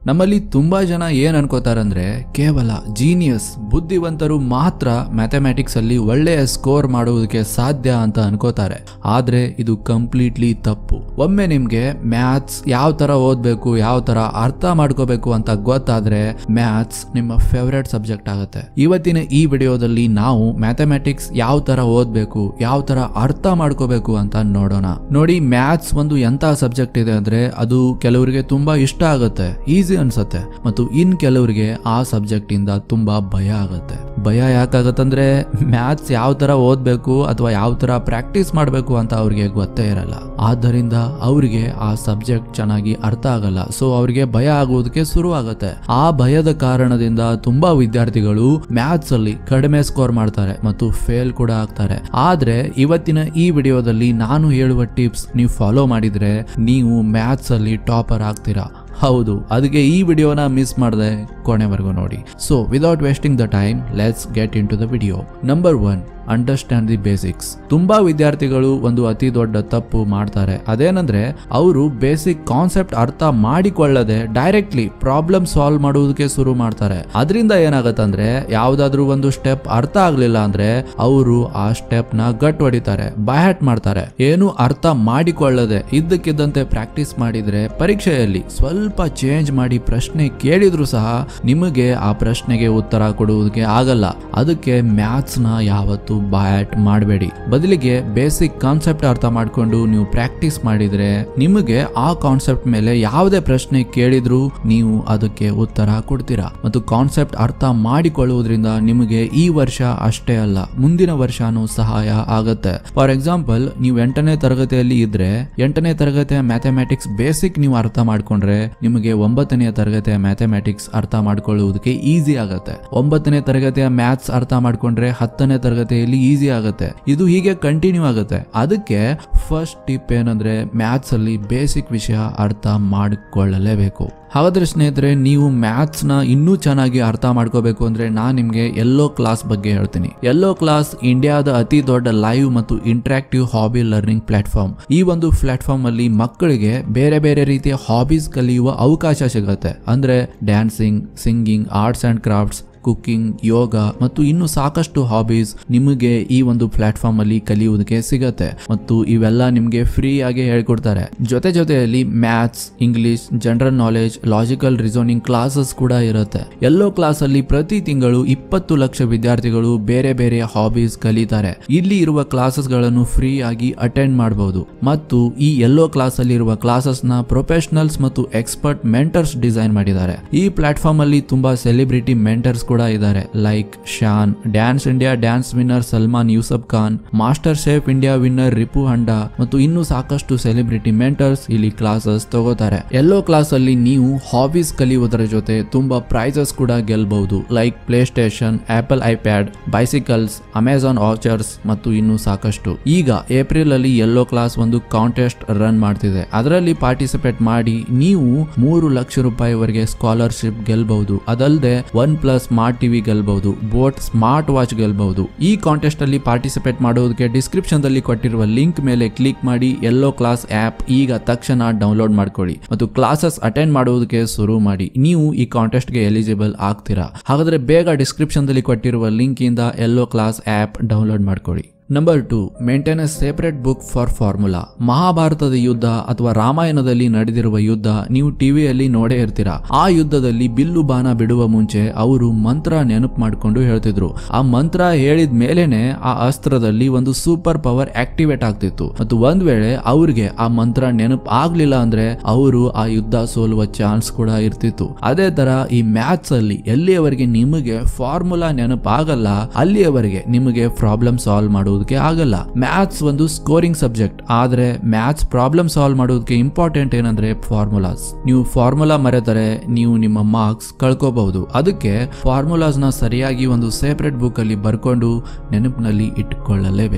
ನಮ್ಮಲ್ಲಿ ತುಂಬಾ ಜನ ಏನ್ ಅನ್ಕೋತಾರಂದ್ರೆ ಕೇವಲ ಜೀನಿಯಸ್ ಬುದ್ಧಿವಂತರು ಮಾತ್ರ ಮ್ಯಾಥಮೆಟಿಕ್ಸ್ ಅಲ್ಲಿ ಒಳ್ಳೆಯ ಸ್ಕೋರ್ ಮಾಡುವುದಕ್ಕೆ ಸಾಧ್ಯ ಅಂತ ಅನ್ಕೋತಾರೆ ಆದ್ರೆ ಇದು ಕಂಪ್ಲೀಟ್ಲಿ ತಪ್ಪು ಒಮ್ಮೆ ನಿಮ್ಗೆ ಮ್ಯಾಥ್ಸ್ ಯಾವ ತರ ಓದ್ಬೇಕು ಯಾವ ತರ ಅರ್ಥ ಮಾಡ್ಕೋಬೇಕು ಅಂತ ಗೊತ್ತಾದ್ರೆ ಮ್ಯಾಥ್ಸ್ ನಿಮ್ಮ ಫೇವ್ರೆಟ್ ಸಬ್ಜೆಕ್ಟ್ ಆಗುತ್ತೆ ಇವತ್ತಿನ ಈ ವಿಡಿಯೋದಲ್ಲಿ ನಾವು ಮ್ಯಾಥಮೆಟಿಕ್ಸ್ ಯಾವ ತರ ಓದ್ಬೇಕು ಯಾವ ತರ ಅರ್ಥ ಮಾಡ್ಕೋಬೇಕು ಅಂತ ನೋಡೋಣ ನೋಡಿ ಮ್ಯಾಥ್ಸ್ ಒಂದು ಎಂತ ಸಬ್ಜೆಕ್ಟ್ ಇದೆ ಅಂದ್ರೆ ಅದು ಕೆಲವರಿಗೆ ತುಂಬಾ ಇಷ್ಟ ಆಗುತ್ತೆ ಈಸಿ ಅನ್ಸತ್ತೆ ಮತ್ತು ಇನ್ ಕೆಲವರಿಗೆ ಆ ಸಬ್ಜೆಕ್ಟ್ ಇಂದ ತುಂಬಾ ಭಯ ಆಗುತ್ತೆ ಭಯ ಯಾಕಾಗತ್ತಂದ್ರೆ ಮ್ಯಾಥ್ಸ್ ಯಾವ ತರ ಓದ್ಬೇಕು ಅಥವಾ ಯಾವ ತರ ಪ್ರಾಕ್ಟೀಸ್ ಮಾಡಬೇಕು ಅಂತ ಅವ್ರಿಗೆ ಗೊತ್ತೇ ಇರಲ್ಲ ಆದ್ದರಿಂದ ಅವರಿಗೆ ಆ ಸಬ್ಜೆಕ್ಟ್ ಚೆನ್ನಾಗಿ ಅರ್ಥ ಆಗಲ್ಲ ಸೊ ಅವ್ರಿಗೆ ಭಯ ಆಗುವುದಕ್ಕೆ ಶುರು ಆಗುತ್ತೆ ಆ ಭಯದ ಕಾರಣದಿಂದ ತುಂಬಾ ವಿದ್ಯಾರ್ಥಿಗಳು ಮ್ಯಾಥ್ಸ್ ಅಲ್ಲಿ ಕಡಿಮೆ ಸ್ಕೋರ್ ಮಾಡ್ತಾರೆ ಮತ್ತು ಫೇಲ್ ಕೂಡ ಆಗ್ತಾರೆ ಆದ್ರೆ ಇವತ್ತಿನ ಈ ವಿಡಿಯೋದಲ್ಲಿ ನಾನು ಹೇಳುವ ಟಿಪ್ಸ್ ನೀವು ಫಾಲೋ ಮಾಡಿದ್ರೆ ನೀವು ಮ್ಯಾಥ್ಸ್ ಅಲ್ಲಿ ಟಾಪರ್ ಆಗ್ತೀರಾ ಹೌದು ಅದಕ್ಕೆ ಈ ವಿಡಿಯೋನ ಮಿಸ್ ಮಾಡದೆ ಕೊನೆವರೆಗೂ ನೋಡಿ so without wasting the time let's get into the video number one understand the basics ತುಂಬಾ ವಿದ್ಯಾರ್ಥಿಗಳು ಒಂದು ಅತಿ ದೊಡ್ಡ ತಪ್ಪು ಮಾಡ್ತಾರೆ ಅದೇನಂದ್ರೆ ಅವರು ಬೇಸಿಕ್ ಕಾನ್ಸೆಪ್ಟ್ ಅರ್ಥ ಮಾಡಿಕೊಳ್ಳದೆ ಡೈರೆಕ್ಟ್ಲಿ ಪ್ರಾಬ್ಲಮ್ ಸಾಲ್ವ್ ಮಾಡುವುದಕ್ಕೆ ಶುರು ಮಾಡ್ತಾರೆ ಅದರಿಂದ ಏನಾಗತ್ತಂದ್ರೆ ಯಾವ್ದಾದ್ರು ಒಂದು ಸ್ಟೆಪ್ ಅರ್ಥ ಆಗ್ಲಿಲ್ಲ ಅಂದ್ರೆ ಅವರು ಆ ಸ್ಟೆಪ್ ನ ಗಟ್ ಹೊಡಿತಾರೆ ಬೈಹ್ಯಾಟ್ ಮಾಡ್ತಾರೆ ಏನು ಅರ್ಥ ಮಾಡಿಕೊಳ್ಳದೆ ಇದ್ದಕ್ಕಿದ್ದಂತೆ ಪ್ರಾಕ್ಟೀಸ್ ಮಾಡಿದ್ರೆ ಪರೀಕ್ಷೆಯಲ್ಲಿ ಸ್ವಲ್ಪ ಚೇಂಜ್ ಮಾಡಿ ಪ್ರಶ್ನೆ ಕೇಳಿದ್ರು ಸಹ ನಿಮಗೆ ಆ ಪ್ರಶ್ನೆಗೆ ಉತ್ತರ ಕೊಡುವುದಕ್ಕೆ ಆಗಲ್ಲ ಅದಕ್ಕೆ ಮ್ಯಾಥ್ಸ್ ನ ಯಾವತ್ತು ಬ್ಯಾಟ್ ಮಾಡಬೇಡಿ ಬದಲಿಗೆ ಬೇಸಿಕ್ ಕಾನ್ಸೆಪ್ಟ್ ಅರ್ಥ ಮಾಡ್ಕೊಂಡು ನೀವು ಪ್ರಾಕ್ಟೀಸ್ ಮಾಡಿದ್ರೆ ನಿಮಗೆ ಆ ಕಾನ್ಸೆಪ್ಟ್ ಮೇಲೆ ಯಾವುದೇ ಪ್ರಶ್ನೆ ಕೇಳಿದ್ರು ನೀವು ಅದಕ್ಕೆ ಉತ್ತರ ಕೊಡ್ತೀರಾ ಮತ್ತು ಕಾನ್ಸೆಪ್ಟ್ ಅರ್ಥ ಮಾಡಿಕೊಳ್ಳುವುದರಿಂದ ನಿಮಗೆ ಈ ವರ್ಷ ಅಷ್ಟೇ ಅಲ್ಲ ಮುಂದಿನ ವರ್ಷನೂ ಸಹಾಯ ಆಗತ್ತೆ ಫಾರ್ ಎಕ್ಸಾಂಪಲ್ ನೀವು ಎಂಟನೇ ತರಗತಿಯಲ್ಲಿ ಇದ್ರೆ ಎಂಟನೇ ತರಗತಿಯ ಮ್ಯಾಥಮೆಟಿಕ್ಸ್ ಬೇಸಿಕ್ ನೀವು ಅರ್ಥ ಮಾಡ್ಕೊಂಡ್ರೆ ನಿಮಗೆ ಒಂಬತ್ತನೆಯ ತರಗತಿಯ ಮ್ಯಾಥಮೆಟಿಕ್ಸ್ ಅರ್ಥ ಮಾಡ್ಕೊಳ್ಳುವುದಕ್ಕೆ ಈಸಿ ಆಗತ್ತೆ ಒಂಬತ್ತನೇ ತರಗತಿಯ ಮ್ಯಾಥ್ಸ್ ಅರ್ಥ ಮಾಡ್ಕೊಂಡ್ರೆ ಹತ್ತನೇ ತರಗತಿಯಲ್ಲಿ ಈಸಿ ಆಗುತ್ತೆ ಇದು ಹೀಗೆ ಕಂಟಿನ್ಯೂ ಆಗುತ್ತೆ ಅದಕ್ಕೆ ಫಸ್ಟ್ ಟಿಪ್ ಏನಂದ್ರೆ ಮ್ಯಾಥ್ಸ್ ಅಲ್ಲಿ ಬೇಸಿಕ್ ವಿಷಯ ಅರ್ಥ ಮಾಡಿಕೊಳ್ಳಲೇಬೇಕು ಹಾಗಾದ್ರೆ ಸ್ನೇಹಿತರೆ ನೀವು ಮ್ಯಾಥ್ಸ್ ನ ಇನ್ನೂ ಚೆನ್ನಾಗಿ ಅರ್ಥ ಮಾಡ್ಕೋಬೇಕು ಅಂದ್ರೆ ನಾನು ನಿಮ್ಗೆ ಎಲ್ಲೋ ಕ್ಲಾಸ್ ಬಗ್ಗೆ ಹೇಳ್ತೀನಿ ಎಲ್ಲೋ ಕ್ಲಾಸ್ ಇಂಡಿಯಾದ ಅತಿ ದೊಡ್ಡ ಲೈವ್ ಮತ್ತು ಇಂಟ್ರಾಕ್ಟಿವ್ ಹಾಬಿ ಲರ್ನಿಂಗ್ ಪ್ಲಾಟ್ಫಾರ್ಮ್ ಈ ಒಂದು ಪ್ಲಾಟ್ಫಾರ್ಮ್ ಅಲ್ಲಿ ಮಕ್ಕಳಿಗೆ ಬೇರೆ ಬೇರೆ ರೀತಿಯ ಹಾಬೀಸ್ ಕಲಿಯುವ ಅವಕಾಶ ಸಿಗುತ್ತೆ ಅಂದ್ರೆ dancing singing arts and crafts cooking yoga ಮತ್ತು ಇನ್ನು ಸಾಕಷ್ಟು ಹಾಬೀಸ್ ನಿಮಗೆ ಈ ಒಂದು ಪ್ಲಾಟ್ಫಾರ್ಮ್ ಅಲ್ಲಿ ಕಲಿಯುವುದಕ್ಕೆ ಸಿಗತ್ತೆ ಮತ್ತು ಇವೆಲ್ಲ ನಿಮಗೆ ಫ್ರೀ ಆಗಿ ಹೇಳ್ಕೊಡ್ತಾರೆ ಜೊತೆ ಜೊತೆಯಲ್ಲಿ maths English general knowledge logical reasoning classes ಕೂಡ ಇರುತ್ತೆ ಎಲ್ಲೋ ಕ್ಲಾಸ್ ಅಲ್ಲಿ ಪ್ರತಿ ತಿಂಗಳು ಇಪ್ಪತ್ತು ಲಕ್ಷ ವಿದ್ಯಾರ್ಥಿಗಳು ಬೇರೆ ಬೇರೆ ಹಾಬೀಸ್ ಕಲಿತಾರೆ ಇಲ್ಲಿ ಇರುವ ಕ್ಲಾಸಸ್ ಗಳನ್ನು ಫ್ರೀ ಆಗಿ ಅಟೆಂಡ್ ಮಾಡಬಹುದು ಮತ್ತು ಈ ಎಲ್ಲೋ ಕ್ಲಾಸ್ ಅಲ್ಲಿ ಇರುವ ಕ್ಲಾಸಸ್ ನ ಪ್ರೊಫೆಷನಲ್ಸ್ ಮತ್ತು ಎಕ್ಸ್ಪರ್ಟ್ ಮೆಂಟರ್ಸ್ ಡಿಸೈನ್ ಮಾಡಿದ್ದಾರೆ ಈ ಪ್ಲಾಟ್ಫಾರ್ಮ್ ಅಲ್ಲಿ ತುಂಬಾ ಸೆಲೆಬ್ರಿಟಿ ಮೆಂಟರ್ಸ್ ಕೂಡ ಇದ್ದಾರೆ like Shaan dance India dance winner Salman Yusuff Khan master chef India winner Ripu Handa ಮತ್ತು ಇನ್ನೂ ಸಾಕಷ್ಟು ಸೆಲೆಬ್ರಿಟಿ ಮೆಂಟರ್ಸ್ ಇಲ್ಲಿ ಕ್ಲಾಸಸ್ ತಗೋತಾರೆ ಎಲ್ಲೋ ಕ್ಲಾಸ್ ಅಲ್ಲಿ ನೀವು ಹಾಬೀಸ್ ಕಲಿಯುವುದರ ಜೊತೆ ತುಂಬಾ ಪ್ರೈಸಸ್ ಕೂಡ ಗೆಲ್ಬಹುದು like play station Apple iPad bicycles Amazon vouchers ಮತ್ತು ಇನ್ನೂ ಸಾಕಷ್ಟು ಈಗ ಏಪ್ರಿಲ್ ಅಲ್ಲಿ ಎಲ್ಲೋ ಕ್ಲಾಸ್ ಒಂದು ಕಾಂಟೆಸ್ಟ್ ರನ್ ಮಾಡ್ತಿದೆ ಅದರಲ್ಲಿ ಪಾರ್ಟಿಸಿಪೇಟ್ ಮಾಡಿ ನೀವು ಮೂರು ಲಕ್ಷ ರೂಪಾಯಿವರೆಗೆ ಸ್ಕಾಲರ್ಶಿಪ್ ಗೆಲ್ಬಹುದು ಅದಲ್ಲದೆ ಒನ್ ಪ್ಲಸ್ ಸ್ಮಾರ್ಟ್ ಟಿವಿ ಗೆಲ್ಬಹುದು ಬೋಟ್ ಸ್ಮಾರ್ಟ್ ವಾಚ್ ಗೆಲ್ಬಹುದು ಈ ಕಾಂಟೆಸ್ಟ್ ಅಲ್ಲಿ ಪಾರ್ಟಿಸಿಪೇಟ್ ಮಾಡೋದಕ್ಕೆ ಡಿಸ್ಕ್ರಿಪ್ಷನ್ ದಲ್ಲಿ ಕೊಟ್ಟಿರುವ ಲಿಂಕ್ ಮೇಲೆ ಕ್ಲಿಕ್ ಮಾಡಿ ಎಲ್ಲೋ ಕ್ಲಾಸ್ ಆಪ್ ಈಗ ತಕ್ಷಣ ಡೌನ್ಲೋಡ್ ಮಾಡ್ಕೊಳ್ಳಿ ಮತ್ತು ಕ್ಲಾಸಸ್ ಅಟೆಂಡ್ ಮಾಡುವುದಕ್ಕೆ ಶುರು ಮಾಡಿ ನೀವು ಈ ಕಾಂಟೆಸ್ಟ್ ಗೆ ಎಲಿಜಿಬಲ್ ಆಗ್ತೀರಾ ಹಾಗಾದ್ರೆ ಬೇಗ ಡಿಸ್ಕ್ರಿಪ್ಷನ್ ದಲ್ಲಿ ಕೊಟ್ಟಿರುವ ಲಿಂಕ್ ಇಂದ ಎಲ್ಲೋ ಕ್ಲಾಸ್ ಆಪ್ ಡೌನ್ಲೋಡ್ ಮಾಡ್ಕೊಳ್ಳಿ number two maintain a separate book for formula ಮಹಾಭಾರತದ ಯುದ್ಧ ಅಥವಾ ರಾಮಾಯಣದಲ್ಲಿ ನಡೆದಿರುವ ಯುದ್ಧ ನೀವು ಟಿವಿಯಲ್ಲಿ ನೋಡೇ ಇರ್ತೀರಾ ಆ ಯುದ್ಧದಲ್ಲಿ ಬಿಲ್ಲು ಬಾಣ ಬಿಡುವ ಮುಂಚೆ ಅವರು ಮಂತ್ರ ನೆನಪು ಮಾಡಿಕೊಂಡು ಹೇಳ್ತಿದ್ರು ಆ ಮಂತ್ರ ಹೇಳಿದ ಮೇಲೇನೆ ಆ ಅಸ್ತ್ರದಲ್ಲಿ ಒಂದು ಸೂಪರ್ ಪವರ್ ಆಕ್ಟಿವೇಟ್ ಆಗ್ತಿತ್ತು ಮತ್ತು ಒಂದ್ ವೇಳೆ ಅವ್ರಿಗೆ ಆ ಮಂತ್ರ ನೆನಪು ಆಗ್ಲಿಲ್ಲ ಅಂದ್ರೆ ಅವರು ಆ ಯುದ್ಧ ಸೋಲುವ ಚಾನ್ಸ್ ಕೂಡ ಇರ್ತಿತ್ತು ಅದೇ ತರ ಈ ಮ್ಯಾಥ್ಸ್ ಅಲ್ಲಿ ಎಲ್ಲಿಯವರೆಗೆ ನಿಮಗೆ ಫಾರ್ಮುಲಾ ನೆನಪು ಆಗಲ್ಲ ಅಲ್ಲಿಯವರೆಗೆ ನಿಮಗೆ ಪ್ರಾಬ್ಲಮ್ ಸಾಲ್ವ್ ಮಾಡುವುದಕ್ಕೆ ಆಗಲ್ಲ ಮ್ಯಾಥ್ಸ್ ಒಂದು ಸ್ಕೋರಿಂಗ್ ಸಬ್ಜೆಕ್ಟ್ ಆದ್ರೆ ಮ್ಯಾಥ್ಸ್ ಪ್ರಾಬ್ಲಮ್ ಸಾಲ್ವ್ ಮಾಡೋದಕ್ಕೆ ಇಂಪಾರ್ಟೆಂಟ್ ಏನಂದ್ರೆ ಫಾರ್ಮುಲಾಸ್ ನೀವು ಫಾರ್ಮುಲಾ ಮರೆತರೆ ನೀವು ನಿಮ್ಮ ಮಾರ್ಕ್ಸ್ ಕಳ್ಕೋಬಹುದು ಅದಕ್ಕೆ ಫಾರ್ಮುಲಾಸ್ ನ ಸರಿಯಾಗಿ ಒಂದು ಸೆಪರೇಟ್ ಬುಕ್ ಅಲ್ಲಿ ಬರ್ಕೊಂಡು ನೆನಪಿನಲ್ಲಿ ಇಟ್ಕೊಳ್ಳಲೇಬೇಕು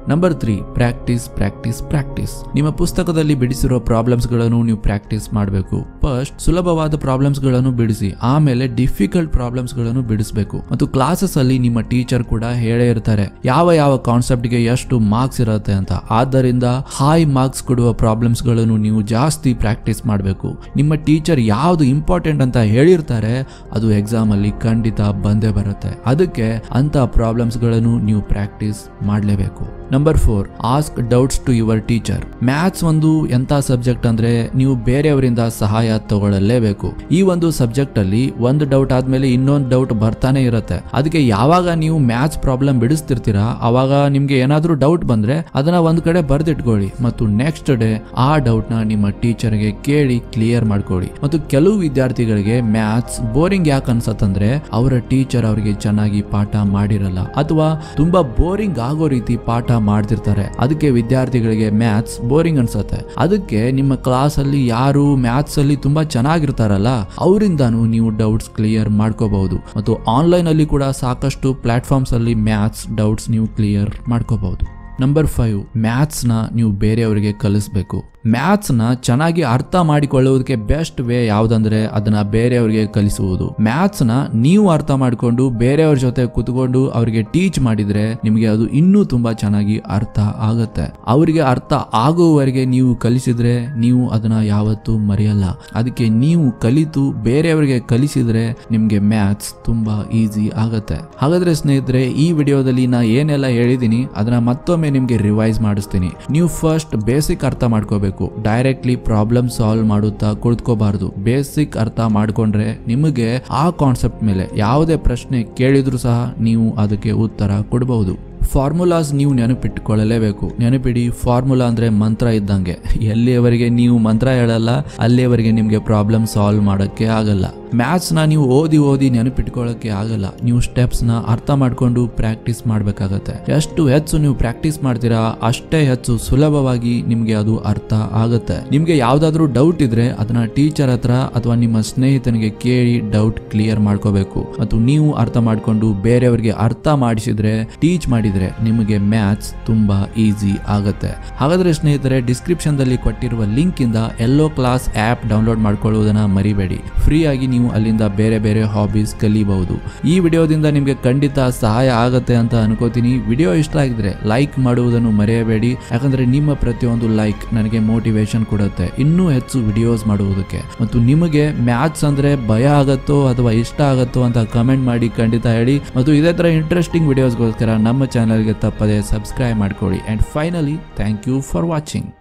number three practice practice practice ನಿಮ್ಮ ಪುಸ್ತಕದಲ್ಲಿ ಬಿಡಿಸಿರೋ ಪ್ರಾಬ್ಲಮ್ಸ್ ಗಳನ್ನು ನೀವು ಪ್ರಾಕ್ಟೀಸ್ ಮಾಡಬೇಕು ಫಸ್ಟ್ ಸುಲಭವಾದ ಪ್ರಾಬ್ಲಮ್ಸ್ ಗಳನ್ನು ಬಿಡಿಸಿ ಆಮೇಲೆ ಡಿಫಿಕಲ್ಟ್ ಪ್ರಾಬ್ಲಮ್ಸ್ ಗಳನ್ನು ಬಿಡಿಸಬೇಕು ಮತ್ತು ಕ್ಲಾಸಸ್ ಅಲ್ಲಿ ನಿಮ್ಮ ಟೀಚರ್ ಕೂಡ ಹೇಳೇ ಇರ್ತಾರೆ ಯಾವ ಯಾವ ಕಾನ್ಸೆಪ್ಟ್ ಗೆ ಎಷ್ಟು ಮಾರ್ಕ್ಸ್ ಇರುತ್ತೆ ಅಂತ ಆದ್ದರಿಂದ ಹೈ ಮಾರ್ಕ್ಸ್ ಕೊಡುವ ಪ್ರಾಬ್ಲಮ್ಸ್ ಗಳನ್ನು ನೀವು ಜಾಸ್ತಿ ಪ್ರಾಕ್ಟೀಸ್ ಮಾಡಬೇಕು ನಿಮ್ಮ ಟೀಚರ್ ಯಾವ್ದು ಇಂಪಾರ್ಟೆಂಟ್ ಅಂತ ಹೇಳಿರ್ತಾರೆ ಅದು ಎಕ್ಸಾಮ್ ಅಲ್ಲಿ ಖಂಡಿತ ಬಂದೇ ಬರುತ್ತೆ ಅದಕ್ಕೆ ಅಂತ ಪ್ರಾಬ್ಲಮ್ಸ್ ಗಳನ್ನು ನೀವು ಪ್ರಾಕ್ಟೀಸ್ ಮಾಡಲೇಬೇಕು number four ask doubts to your teacher maths ಒಂದು ಎಂತ ಸಬ್ಜೆಕ್ಟ್ ಅಂದ್ರೆ ನೀವು ಬೇರೆಯವರಿಂದ ಸಹಾಯ ತಗೊಳ್ಳಲೇಬೇಕು ಈ ಒಂದು ಸಬ್ಜೆಕ್ಟ್ ಅಲ್ಲಿ ಒಂದು ಡೌಟ್ ಆದ್ಮೇಲೆ ಇನ್ನೊಂದು ಡೌಟ್ ಬರ್ತಾನೆ ಇರುತ್ತೆ ಅದಕ್ಕೆ ಯಾವಾಗ ನೀವು ಮ್ಯಾಥ್ಸ್ ಪ್ರಾಬ್ಲಮ್ ಬಿಡಿಸ್ತಿರ್ತೀರಾ ಅವಾಗ ನಿಮ್ಗೆ ಏನಾದ್ರೂ ಡೌಟ್ ಬಂದ್ರೆ ಅದನ್ನ ಒಂದ್ ಕಡೆ ಬರ್ದಿಟ್ಕೊಳ್ಳಿ ಮತ್ತು ನೆಕ್ಸ್ಟ್ ಡೇ ಆ ಡೌಟ್ ನ ನಿಮ್ಮ ಟೀಚರ್ಗೆ ಕೇಳಿ ಕ್ಲಿಯರ್ ಮಾಡ್ಕೊಳ್ಳಿ ಮತ್ತು ಕೆಲವು ವಿದ್ಯಾರ್ಥಿಗಳಿಗೆ ಮ್ಯಾಥ್ಸ್ ಬೋರಿಂಗ್ ಯಾಕೆ ಅನ್ಸತ್ತಂದ್ರೆ ಅವರ ಟೀಚರ್ ಅವರಿಗೆ ಚೆನ್ನಾಗಿ ಪಾಠ ಮಾಡಿರಲ್ಲ ಅಥವಾ ತುಂಬಾ ಬೋರಿಂಗ್ ಆಗೋ ರೀತಿ ಪಾಠ ಮಾಡ್ತಿರ್ತಾರೆ ಅದಕ್ಕೆ ವಿದ್ಯಾರ್ಥಿಗಳಿಗೆ ಮ್ಯಾಥ್ಸ್ ಬೋರಿಂಗ್ ಅನ್ಸುತ್ತೆ ಅದಕ್ಕೆ ನಿಮ್ಮ ಕ್ಲಾಸ್ ಅಲ್ಲಿ ಯಾರು ಮ್ಯಾಥ್ಸ್ ಅಲ್ಲಿ ತುಂಬಾ ಚೆನ್ನಾಗಿರ್ತಾರಲ್ಲ ಅವರಿಂದಾನು ನೀವು ಡೌಟ್ಸ್ ಕ್ಲಿಯರ್ ಮಾಡ್ಕೋಬಹುದು ಮತ್ತು ಆನ್ಲೈನ್ ಅಲ್ಲಿ ಕೂಡ ಸಾಕಷ್ಟು ಪ್ಲಾಟ್ಫಾರ್ಮ್ಸ್ ಅಲ್ಲಿ ಮ್ಯಾಥ್ಸ್ ಡೌಟ್ಸ್ ನೀವು ಕ್ಲಿಯರ್ ಮಾಡ್ಕೋಬಹುದು ನಂಬರ್ ಫೈವ್ ಮ್ಯಾಥ್ಸ್ನ ನೀವು ಬೇರೆಯವರಿಗೆ ಕಲಿಸ್ಬೇಕು ಮ್ಯಾಥ್ಸ್ನ ಚೆನ್ನಾಗಿ ಅರ್ಥ ಮಾಡಿಕೊಳ್ಳುವುದಕ್ಕೆ ಬೆಸ್ಟ್ ವೇ ಯಾವುದಂದ್ರೆ ಅದನ್ನ ಬೇರೆಯವರಿಗೆ ಕಲಿಸುವುದು ಮ್ಯಾಥ್ಸ್ನ ನೀವು ಅರ್ಥ ಮಾಡಿಕೊಂಡು ಬೇರೆಯವ್ರ ಜೊತೆ ಕುತ್ಕೊಂಡು ಅವರಿಗೆ ಟೀಚ್ ಮಾಡಿದ್ರೆ ನಿಮಗೆ ಅದು ಇನ್ನೂ ತುಂಬಾ ಚೆನ್ನಾಗಿ ಅರ್ಥ ಆಗುತ್ತೆ ಅವರಿಗೆ ಅರ್ಥ ಆಗುವವರೆಗೆ ನೀವು ಕಲಿಸಿದ್ರೆ ನೀವು ಅದನ್ನ ಯಾವತ್ತೂ ಮರೆಯಲ್ಲ ಅದಕ್ಕೆ ನೀವು ಕಲಿತು ಬೇರೆಯವರಿಗೆ ಕಲಿಸಿದ್ರೆ ನಿಮ್ಗೆ ಮ್ಯಾಥ್ಸ್ ತುಂಬಾ ಈಸಿ ಆಗತ್ತೆ ಹಾಗಾದ್ರೆ ಸ್ನೇಹಿತರೆ ಈ ವಿಡಿಯೋದಲ್ಲಿ ನಾ ಏನೆಲ್ಲ ಹೇಳಿದೀನಿ ಅದನ್ನ ಮತ್ತೊಮ್ಮೆ ನಿಮ್ಗೆ ರಿವೈಸ್ ಮಾಡಿಸ್ತೀನಿ ನೀವು ಫಸ್ಟ್ ಬೇಸಿಕ್ ಅರ್ಥ ಮಾಡ್ಕೋಬೇಕು ಡೈರೆಕ್ಟ್ಲಿ ಪ್ರಾಬ್ಲಮ್ ಸಾಲ್ವ್ ಮಾಡುತ್ತಾ ಕುಳಿತುಕೋಬಾರ್ದು ಬೇಸಿಕ್ ಅರ್ಥ ಮಾಡ್ಕೊಂಡ್ರೆ ನಿಮಗೆ ಆ ಕಾನ್ಸೆಪ್ಟ್ ಮೇಲೆ ಯಾವುದೇ ಪ್ರಶ್ನೆ ಕೇಳಿದ್ರು ಸಹ ನೀವು ಅದಕ್ಕೆ ಉತ್ತರ ಕೊಡಬಹುದು ಫಾರ್ಮುಲಾಸ್ ನೀವು ನೆನಪಿಟ್ಟುಕೊಳ್ಳಲೇಬೇಕು ನೆನಪಿಡಿ ಫಾರ್ಮುಲಾ ಅಂದ್ರೆ ಮಂತ್ರ ಇದ್ದಂಗೆ ಎಲ್ಲಿಯವರೆಗೆ ನೀವು ಮಂತ್ರ ಹೇಳಲ್ಲ ಅಲ್ಲಿಯವರೆಗೆ ನಿಮಗೆ ಪ್ರಾಬ್ಲಮ್ ಸಾಲ್ವ್ ಮಾಡೋಕ್ಕೆ ಆಗಲ್ಲ ಮ್ಯಾಥ್ಸ್ನ ನೀವು ಓದಿ ಓದಿ ನೆನಪಿಟ್ಕೊಳ್ಳೋಕ್ಕೆ ಆಗಲ್ಲ ನೀವು ಸ್ಟೆಪ್ಸ್ನ ಅರ್ಥ ಮಾಡ್ಕೊಂಡು ಪ್ರಾಕ್ಟೀಸ್ ಮಾಡಬೇಕಾಗತ್ತೆ ಎಷ್ಟು ಹೆಚ್ಚು ನೀವು ಪ್ರಾಕ್ಟೀಸ್ ಮಾಡ್ತೀರಾ ಅಷ್ಟೇ ಹೆಚ್ಚು ಸುಲಭವಾಗಿ ನಿಮಗೆ ಅದು ಅರ್ಥ ಆಗುತ್ತೆ ನಿಮಗೆ ಯಾವ್ದಾದ್ರು ಡೌಟ್ ಇದ್ರೆ ಅದನ್ನ ಟೀಚರ್ ಹತ್ರ ಅಥವಾ ನಿಮ್ಮ ಸ್ನೇಹಿತನಿಗೆ ಕೇಳಿ ಡೌಟ್ ಕ್ಲಿಯರ್ ಮಾಡ್ಕೋಬೇಕು ಮತ್ತು ನೀವು ಅರ್ಥ ಮಾಡ್ಕೊಂಡು ಬೇರೆಯವರಿಗೆ ಅರ್ಥ ಮಾಡಿಸಿದ್ರೆ ಟೀಚ್ ಮಾಡಿದ್ರೆ ನಿಮಗೆ ಮ್ಯಾಥ್ಸ್ ತುಂಬಾ ಈಸಿ ಆಗುತ್ತೆ ಹಾಗಾದ್ರೆ ಸ್ನೇಹಿತರೆ ಡಿಸ್ಕ್ರಿಪ್ಷನ್ ದಲ್ಲಿ ಕೊಟ್ಟಿರುವ ಲಿಂಕ್ ಇಂದ ಎಲ್ಲೋ ಕ್ಲಾಸ್ ಆಪ್ ಡೌನ್ಲೋಡ್ ಮಾಡ್ಕೊಳ್ಳುವುದನ್ನ ಮರಿಬೇಡಿ ಫ್ರೀ ಆಗಿ ನೀವು ಅಲ್ಲಿಂದ ಬೇರೆ ಬೇರೆ ಹಾಬೀಸ್ ಕಲಿಬಹುದು ಈ ವಿಡಿಯೋದಿಂದ ನಿಮಗೆ ಖಂಡಿತ ಸಹಾಯ ಆಗತ್ತೆ ಅಂತ ಅನ್ಕೋತೀನಿ ವಿಡಿಯೋ ಇಷ್ಟ ಆಗಿದ್ರೆ ಲೈಕ್ ಮಾಡುವುದನ್ನು ಮರೆಯಬೇಡಿ ಯಾಕಂದ್ರೆ ನಿಮ್ಮ ಪ್ರತಿಯೊಂದು ಲೈಕ್ ನನಗೆ ಮೋಟಿವೇಶನ್ ಕೊಡುತ್ತೆ ಇನ್ನೂ ಹೆಚ್ಚು ವಿಡಿಯೋಸ್ ಮಾಡುವುದಕ್ಕೆ ಮತ್ತು ನಿಮಗೆ ಮ್ಯಾಥ್ಸ್ ಅಂದ್ರೆ ಭಯ ಆಗತ್ತೋ ಅಥವಾ ಇಷ್ಟ ಆಗತ್ತೋ ಅಂತ ಕಮೆಂಟ್ ಮಾಡಿ ಖಂಡಿತ ಹೇಳಿ ಮತ್ತು ಇದೇ ತರ ಇಂಟ್ರೆಸ್ಟಿಂಗ್ ವಿಡಿಯೋಸ್ಗೋಸ್ಕರ ನಮ್ಮ ಚಾನಲ್ಗೆ ತಪ್ಪದೆ ಸಬ್ಸ್ಕ್ರೈಬ್ ಮಾಡ್ಕೊಳ್ಳಿ and finally thank you for watching